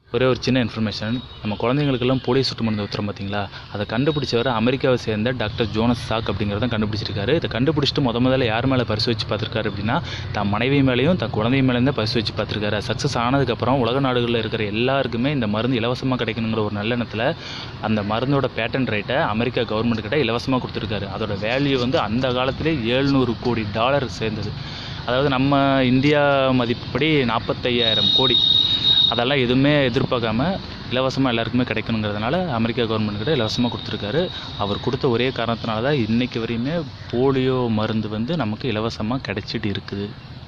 ஒரே ஒரு சின்ன இன்ஃபர்மேஷன் நம்ம குழந்தைங்களுக்கெல்லாம் போலியோ சொட்டு மருந்து ஊற்றுறோம் பார்த்தீங்களா அதை கண்டுபிடிச்சவர் அமெரிக்காவை சேர்ந்த டாக்டர் ஜோனஸ் சாக் அப்படிங்கிறத கண்டுபிடிச்சிருக்காரு இதை கண்டுபிடிச்சிட்டு முத முதல்ல யார் மேலே பரிசோதிச்சு பார்த்துருக்காரு அப்படின்னா தன் மனைவி மேலேயும் தன் குழந்தை மேலேயும் தான் பரிசோதிச்சு பார்த்துருக்காரு சக்ஸஸ் ஆனதுக்கப்புறம் உலக நாடுகளில் இருக்கிற எல்லாருக்குமே இந்த மருந்து இலவசமாக கிடைக்கணுங்கிற ஒரு நல்ல எண்ணத்தில் அந்த மருந்தோட பேட்டன் ரைட்டை அமெரிக்கா கவர்மெண்ட் கிட்ட இலவசமாக கொடுத்துருக்காரு அதோட வேல்யூ வந்து அந்த காலத்திலே ஏழ்நூறு கோடி டாலர் சேர்ந்தது அதாவது நம்ம இந்தியா மதிப்புப்படி நாற்பத்தையாயிரம் கோடி அதெல்லாம் எதுவுமே எதிர்பார்க்காம இலவசமாக எல்லாருக்குமே கிடைக்கணுங்கிறதுனால அமெரிக்கா கவர்மெண்ட் கிட்ட இலவசமாக கொடுத்துருக்காரு அவர் கொடுத்த ஒரே காரணத்தினால தான் இன்றைக்கி வரையுமே போலியோ மருந்து வந்து நமக்கு இலவசமாக கிடைச்சிட்டு இருக்குது